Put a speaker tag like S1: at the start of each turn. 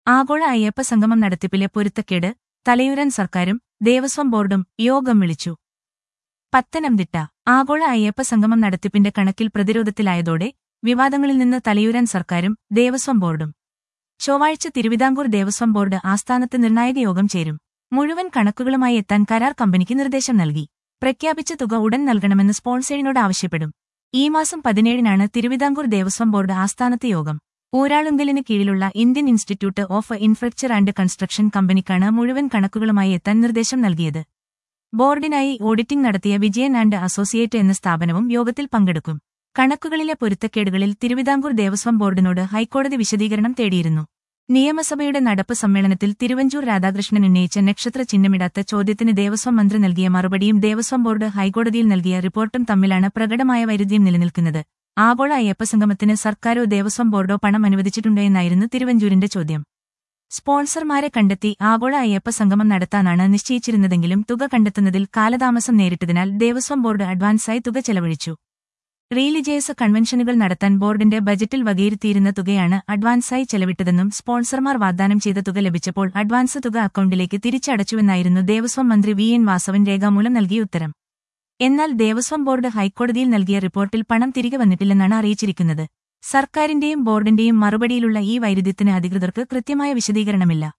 S1: ആഗോള അയ്യപ്പ സംഗമം നടത്തിപ്പിലെ പൊരുത്തക്കേട് തലയൂരാൻ സർക്കാരും ദേവസ്വം ബോർഡും യോഗം വിളിച്ചു പത്തനംതിട്ട ആഗോള അയ്യപ്പ സംഗമം നടത്തിപ്പിന്റെ കണക്കിൽ പ്രതിരോധത്തിലായതോടെ വിവാദങ്ങളിൽ നിന്ന് തലയൂരാൻ സർക്കാരും ദേവസ്വം ബോർഡും ചൊവ്വാഴ്ച തിരുവിതാംകൂർ ദേവസ്വം ബോർഡ് ആസ്ഥാനത്ത് നിർണായക യോഗം ചേരും മുഴുവൻ കണക്കുകളുമായി എത്താൻ കരാർ കമ്പനിക്ക് നിർദ്ദേശം നൽകി പ്രഖ്യാപിച്ച തുക ഉടൻ നൽകണമെന്ന് സ്പോൺസേഡിനോട് ആവശ്യപ്പെടും ഈ മാസം പതിനേഴിനാണ് തിരുവിതാംകൂർ ദേവസ്വം ബോർഡ് ആസ്ഥാനത്ത് യോഗം ഊരാളുങ്കലിന് കീഴിലുള്ള Indian institute of infrastructure and construction കമ്പനിക്കാണ് മുഴുവൻ കണക്കുകളുമായി എത്താൻ നിർദ്ദേശം നൽകിയത് ബോർഡിനായി ഓഡിറ്റിംഗ് നടത്തിയ വിജയൻ ആൻഡ് അസോസിയേറ്റ് എന്ന സ്ഥാപനവും യോഗത്തിൽ പങ്കെടുക്കും കണക്കുകളിലെ പൊരുത്തക്കേടുകളിൽ തിരുവിതാംകൂർ ദേവസ്വം ബോർഡിനോട് ഹൈക്കോടതി വിശദീകരണം തേടിയിരുന്നു നിയമസഭയുടെ നടപ്പ് സമ്മേളനത്തിൽ തിരുവഞ്ചൂർ രാധാകൃഷ്ണൻ ഉന്നയിച്ച നക്ഷത്ര ചിഹ്നമിടാത്ത ചോദ്യത്തിന് ദേവസ്വം മന്ത്രി നൽകിയ മറുപടിയും ദേവസ്വം ബോർഡ് ഹൈക്കോടതിയിൽ നൽകിയ റിപ്പോർട്ടും തമ്മിലാണ് പ്രകടമായ വൈരുദ്ധ്യം നിലനിൽക്കുന്നത് ആഗോള അയ്യപ്പസംഗമത്തിന് സർക്കാരോ ദേവസ്വം ബോർഡോ പണം അനുവദിച്ചിട്ടുണ്ടോ എന്നായിരുന്നു തിരുവഞ്ചൂരിന്റെ ചോദ്യം സ്പോൺസർമാരെ കണ്ടെത്തി ആഗോള അയ്യപ്പ സംഗമം നടത്താനാണ് നിശ്ചയിച്ചിരുന്നതെങ്കിലും തുക കണ്ടെത്തുന്നതിൽ കാലതാമസം നേരിട്ടതിനാൽ ദേവസ്വം ബോർഡ് അഡ്വാൻസായി തുക ചെലവഴിച്ചു റിലീജിയസ് കൺവെൻഷനുകൾ നടത്താൻ ബോർഡിന്റെ ബജറ്റിൽ വകയിരുത്തിയിരുന്ന തുകയാണ് അഡ്വാൻസായി ചെലവിട്ടതെന്നും സ്പോൺസർമാർ വാഗ്ദാനം ചെയ്ത തുക ലഭിച്ചപ്പോൾ അഡ്വാൻസ് തുക അക്കൌണ്ടിലേക്ക് തിരിച്ചടച്ചുവെന്നായിരുന്നു ദേവസ്വം മന്ത്രി വി എൻ വാസവൻ രേഖാമൂലം നൽകിയ ഉത്തരം എന്നാൽ ദേവസ്വം ബോർഡ് ഹൈക്കോടതിയിൽ നൽകിയ റിപ്പോർട്ടിൽ പണം തിരികെ വന്നിട്ടില്ലെന്നാണ് അറിയിച്ചിരിക്കുന്നത് സർക്കാരിന്റെയും ബോർഡിന്റെയും മറുപടിയിലുള്ള ഈ വൈരുദ്ധ്യത്തിന് അധികൃതർക്ക് കൃത്യമായ വിശദീകരണമില്ല